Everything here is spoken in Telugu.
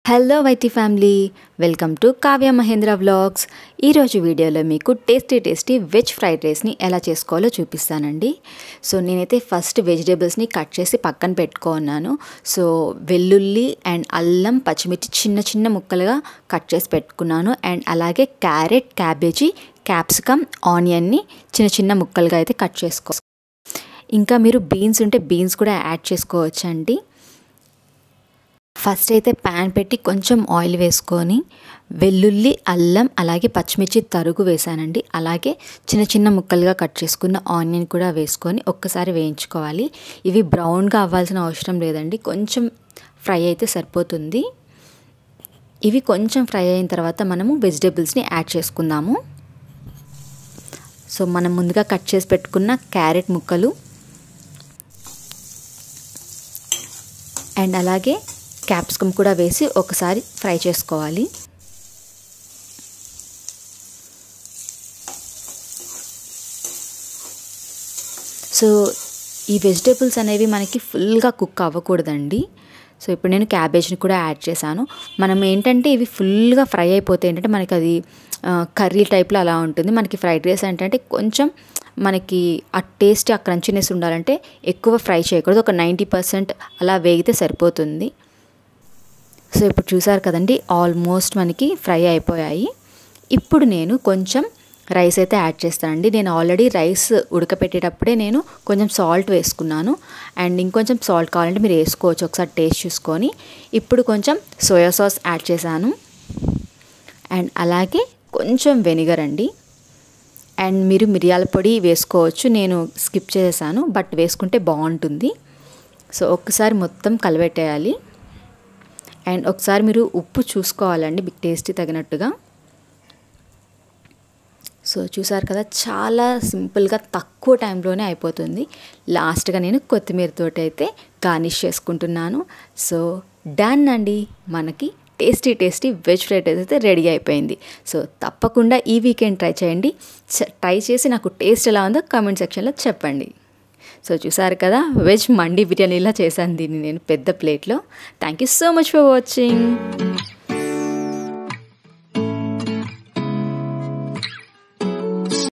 hello Y T family welcome to Kavya Mahendra vlogs ఈరోజు వీడియోలో మీకు టేస్టీ టేస్టీ వెజ్ ఫ్రైడ్ రైస్ని ఎలా చేసుకోవాలో చూపిస్తానండి సో నేనైతే ఫస్ట్ వెజిటేబుల్స్ని కట్ చేసి పక్కన పెట్టుకున్నాను సో వెల్లుల్లి అండ్ అల్లం పచ్చిమిర్చి చిన్న చిన్న ముక్కలుగా కట్ చేసి పెట్టుకున్నాను అండ్ అలాగే క్యారెట్ క్యాబేజీ క్యాప్సికమ్ ఆనియన్ని చిన్న చిన్న ముక్కలుగా అయితే కట్ చేసుకో ఇంకా మీరు బీన్స్ ఉంటే బీన్స్ కూడా యాడ్ చేసుకోవచ్చండి ఫస్ట్ అయితే ప్యాన్ పెట్టి కొంచెం ఆయిల్ వేసుకొని వెల్లుల్లి అల్లం అలాగే పచ్చిమిర్చి తరుగు వేసానండి అలాగే చిన్న చిన్న ముక్కలుగా కట్ చేసుకున్న ఆనియన్ కూడా వేసుకొని ఒక్కసారి వేయించుకోవాలి ఇవి బ్రౌన్గా అవ్వాల్సిన అవసరం లేదండి కొంచెం ఫ్రై అయితే సరిపోతుంది ఇవి కొంచెం ఫ్రై అయిన తర్వాత మనము వెజిటేబుల్స్ని యాడ్ చేసుకుందాము సో మనం ముందుగా కట్ చేసి పెట్టుకున్న క్యారెట్ ముక్కలు అండ్ అలాగే క్యాప్సికమ్ కూడా వేసి ఒకసారి ఫ్రై చేసుకోవాలి సో ఈ వెజిటేబుల్స్ అనేవి మనకి ఫుల్గా కుక్ అవ్వకూడదండి సో ఇప్పుడు నేను క్యాబేజ్ని కూడా యాడ్ చేశాను మనం ఏంటంటే ఇవి ఫుల్గా ఫ్రై అయిపోతే ఏంటంటే మనకి అది కర్రీ టైప్లో అలా ఉంటుంది మనకి ఫ్రైడ్ రైస్ ఏంటంటే కొంచెం మనకి ఆ టేస్ట్ ఆ క్రంచినెస్ ఉండాలంటే ఎక్కువ ఫ్రై చేయకూడదు ఒక నైంటీ పర్సెంట్ అలా వేగితే సరిపోతుంది సో ఇప్పుడు చూసారు కదండి ఆల్మోస్ట్ మనకి ఫ్రై అయిపోయాయి ఇప్పుడు నేను కొంచెం రైస్ అయితే యాడ్ చేస్తానండి నేను ఆల్రెడీ రైస్ ఉడకపెట్టేటప్పుడే నేను కొంచెం సాల్ట్ వేసుకున్నాను అండ్ ఇంకొంచెం సాల్ట్ కావాలంటే మీరు వేసుకోవచ్చు ఒకసారి టేస్ట్ చూసుకొని ఇప్పుడు కొంచెం సోయా సాస్ యాడ్ చేశాను అండ్ అలాగే కొంచెం వెనిగర్ అండి అండ్ మీరు మిరియాల పొడి వేసుకోవచ్చు నేను స్కిప్ చేశాను బట్ వేసుకుంటే బాగుంటుంది సో ఒక్కసారి మొత్తం కలబెట్టేయాలి అండ్ ఒకసారి మీరు ఉప్పు చూసుకోవాలండి మీకు టేస్టీ తగినట్టుగా సో చూసారు కదా చాలా సింపుల్గా తక్కువ టైంలోనే అయిపోతుంది లాస్ట్గా నేను కొత్తిమీరతో అయితే గార్నిష్ చేసుకుంటున్నాను సో డన్ అండి మనకి tasty tasty veg fried rice అయితే రెడీ అయిపోయింది సో తప్పకుండా ఈ వీకెండ్ ట్రై చేయండి ట్రై చేసి నాకు టేస్ట్ ఎలా ఉందో కామెంట్ సెక్షన్లో చెప్పండి సో చూసారు కదా వెజ్ మండి బిర్యానీలా చేశాను దీన్ని నేను పెద్ద ప్లేట్లో thank you so much for watching